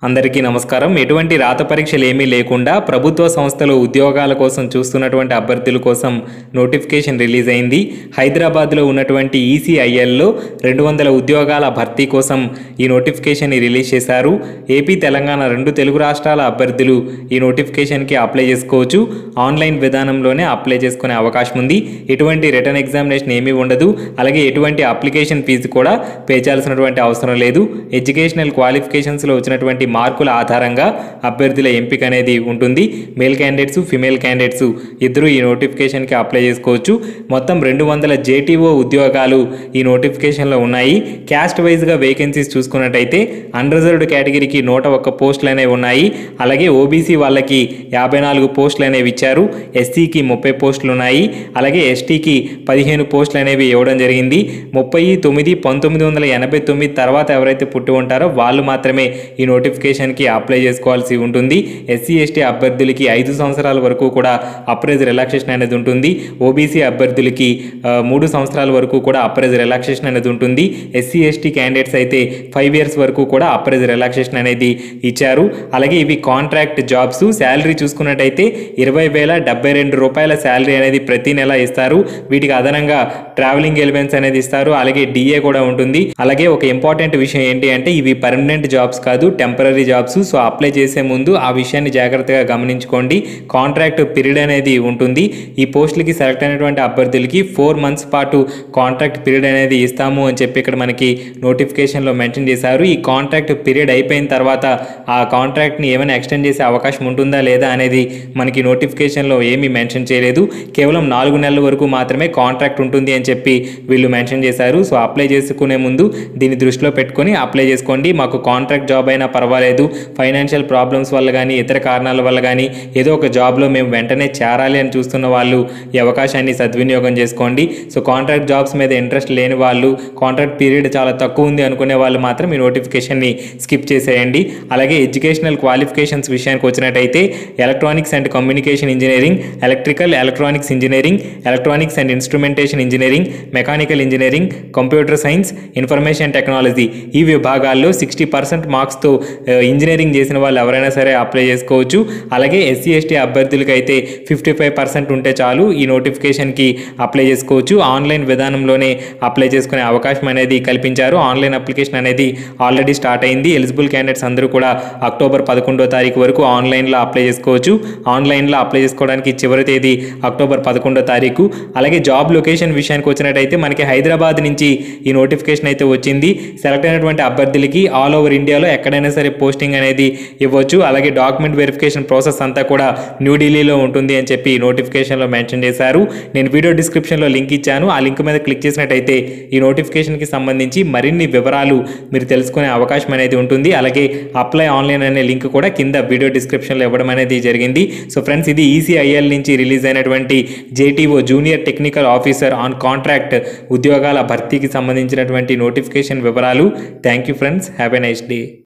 అందరికీ నమస్కారం ఎటువంటి రాత పరీక్షలు ఏమీ లేకుండా ప్రభుత్వ సంస్థలు ఉద్యోగాల కోసం చూస్తున్నటువంటి అభ్యర్థుల కోసం నోటిఫికేషన్ రిలీజ్ అయింది హైదరాబాద్లో ఉన్నటువంటి ఈసీఐఎల్లో రెండు వందల ఉద్యోగాల భర్తీ కోసం ఈ నోటిఫికేషన్ని రిలీజ్ చేశారు ఏపీ తెలంగాణ రెండు తెలుగు రాష్ట్రాల అభ్యర్థులు ఈ నోటిఫికేషన్కి అప్లై చేసుకోవచ్చు ఆన్లైన్ విధానంలోనే అప్లై చేసుకునే అవకాశం ఉంది ఎటువంటి రిటర్న్ ఎగ్జామినేషన్ ఏమీ ఉండదు అలాగే ఎటువంటి అప్లికేషన్ ఫీజు కూడా పే చేయాల్సినటువంటి అవసరం లేదు ఎడ్యుకేషనల్ క్వాలిఫికేషన్స్లో వచ్చినటువంటి మార్కుల ఆధారంగా అభ్యర్థుల ఎంపిక అనేది ఉంటుంది మేల్ క్యాండిడేట్స్ ఫిమేల్ క్యాండిడేట్స్ ఇద్దరు ఈ నోటిఫికేషన్కి అప్లై చేసుకోవచ్చు మొత్తం రెండు వందల జేటీఓ ఉద్యోగాలు ఈ నోటిఫికేషన్లో ఉన్నాయి క్యాస్ట్ వైజ్గా వేకెన్సీస్ చూసుకున్నట్టయితే అన్రిజర్వ్డ్ కేటగిరీకి నూట ఒక్క పోస్టులు అనేవి ఉన్నాయి అలాగే ఓబీసీ వాళ్ళకి యాభై నాలుగు పోస్టులు అనేవి ఇచ్చారు ఎస్సీకి ముప్పై పోస్టులు ఉన్నాయి అలాగే ఎస్టీకి పదిహేను పోస్టులు అనేవి ఇవ్వడం జరిగింది ముప్పై తొమ్మిది పంతొమ్మిది వందల ఎనభై తొమ్మిది తర్వాత ఎవరైతే పుట్టి ఉంటారో వాళ్ళు మాత్రమే ఈ నోటిఫికేషన్కి అప్లై చేసుకోవాల్సి ఉంటుంది ఎస్సీ ఎస్టీ అభ్యర్థులకి ఐదు సంవత్సరాల వరకు కూడా అప్రైజ్ రిలాక్సేషన్ అనేది ఉంటుంది ఓబీసీ అభ్యర్థులకి ఆ, మూడు సంవత్సరాల వరకు కూడా అప్రైజ్ రిలాక్సేషన్ అనేది ఉంటుంది ఎస్సీ ఎస్టీ క్యాండిడేట్స్ అయితే ఫైవ్ ఇయర్స్ వరకు కూడా అప్రైజ్ రిలాక్సేషన్ అనేది ఇచ్చారు అలాగే ఇవి కాంట్రాక్ట్ జాబ్స్ శాలరీ చూసుకున్నట్టయితే ఇరవై వేల డెబ్బై రెండు రూపాయల శాలరీ అనేది ప్రతి నెల ఇస్తారు వీటికి అదనంగా ట్రావెలింగ్ ఎలివెన్స్ అనేది ఇస్తారు అలాగే డిఏ కూడా ఉంటుంది అలాగే ఒక ఇంపార్టెంట్ విషయం ఏంటి అంటే ఇవి పర్మనెంట్ జాబ్స్ కాదు టెంపరీ జాబ్స్ సో అప్లై చేసే ముందు ఆ విషయాన్ని జాగ్రత్తగా గమనించుకోండి కాంట్రాక్ట్ పీరియడ్ అనేది ఉంటుంది ఈ పోస్టులకి సెలెక్ట్ అయినటువంటి అభ్యర్థులకి ఫోర్ మంత్స్ పాటు కాంట్రాక్ట్ పీరియడ్ అనేది ఇస్తాము అని చెప్పి ఇక్కడ మనకి నోటిఫికేషన్లో మెన్షన్ చేశారు ఈ కాంట్రాక్ట్ పీరియడ్ అయిపోయిన తర్వాత ఆ కాంట్రాక్ట్ని ఏమైనా ఎక్స్టెండ్ చేసే అవకాశం ఉంటుందా లేదా అనేది మనకి నోటిఫికేషన్లో ఏమీ మెన్షన్ చేయలేదు కేవలం నాలుగు నెలల వరకు మాత్రమే కాంట్రాక్ట్ ఉంటుంది అని చెప్పి వీళ్ళు మెన్షన్ చేశారు సో అప్లై చేసుకునే ముందు దీన్ని దృష్టిలో పెట్టుకొని అప్లై చేసుకోండి మాకు కాంట్రాక్ట్ జాబ్ అయినా పర్వాలేదు ఫైనాన్షియల్ ప్రాబ్లమ్స్ వల్ల కానీ ఇతర కారణాల వల్ల కానీ ఏదో ఒక జాబ్లో మేము వెంటనే చేరాలి అని చూస్తున్న వాళ్ళు ఈ అవకాశాన్ని సద్వినియోగం చేసుకోండి సో కాంట్రాక్ట్ జాబ్స్ మీద ఇంట్రెస్ట్ లేని వాళ్ళు కాంట్రాక్ట్ పీరియడ్ చాలా తక్కువ ఉంది అనుకునే వాళ్ళు మాత్రం ఈ నోటిఫికేషన్ని స్కిప్ చేసేయండి అలాగే ఎడ్యుకేషనల్ క్వాలిఫికేషన్స్ విషయానికి వచ్చినట్టయితే electronics and communication engineering electrical electronics engineering electronics and instrumentation engineering mechanical engineering computer science information technology ఈ విభాగాల్లో సిక్స్టీ పర్సెంట్ మార్క్స్తో ఇంజనీరింగ్ చేసిన వాళ్ళు ఎవరైనా సరే అప్లై చేసుకోవచ్చు అలాగే ఎస్సీ ఎస్టీ అభ్యర్థులకి అయితే ఫిఫ్టీ ఫైవ్ పర్సెంట్ ఉంటే చాలు ఈ నోటిఫికేషన్కి అప్లై చేసుకోవచ్చు ఆన్లైన్ విధానంలోనే అప్లై చేసుకునే అవకాశం అనేది కల్పించారు ఆన్లైన్ అప్లికేషన్ అనేది ఆల్రెడీ స్టార్ట్ అయింది ఎలిజిబుల్ క్యాండిడేట్స్ అందరూ కూడా అక్టోబర్ పదకొండో తారీఖు వరకు ఆన్లైన్లో అప్లై చేసుకోవచ్చు ఆన్లైన్లో అప్లై చేసుకోవడానికి చివరి తేదీ అక్టోబర్ పదకొండో తారీఖు అలాగే జాబ్ లొకేషన్ విషయానికి వచ్చినట్టయితే మనకి హైదరాబాద్ నుంచి ఈ నోటిఫికేషన్ అయితే వచ్చింది సెలెక్ట్ అయినటువంటి అభ్యర్థులకి ఆల్ ఓవర్ ఇండియాలో ఎక్కడైనా సరే పోస్టింగ్ అనేది ఇవ్వచ్చు అలాగే డాక్యుమెంట్ వెరిఫికేషన్ ప్రాసెస్ అంతా కూడా న్యూఢిల్లీలో ఉంటుంది అని చెప్పి ఈ నోటిఫికేషన్లో మెన్షన్ చేశారు నేను వీడియో డిస్క్రిప్షన్లో లింక్ ఇచ్చాను ఆ లింక్ మీద క్లిక్ చేసినట్టయితే ఈ నోటిఫికేషన్కి సంబంధించి మరిన్ని వివరాలు మీరు తెలుసుకునే అవకాశం అనేది ఉంటుంది అలాగే అప్లై ఆన్లైన్ అనే లింక్ కూడా కింద వీడియో డిస్క్రిప్షన్లో ఇవ్వడం అనేది జరిగింది సో ఫ్రెండ్స్ ఇది ఈసీఐఎల్ నుంచి రిలీజ్ అయినటువంటి JTO junior technical officer on contract ఉద్యోగాల భర్తీకి సంబంధించినటువంటి నోటిఫికేషన్ వివరాలు thank you friends have a nice day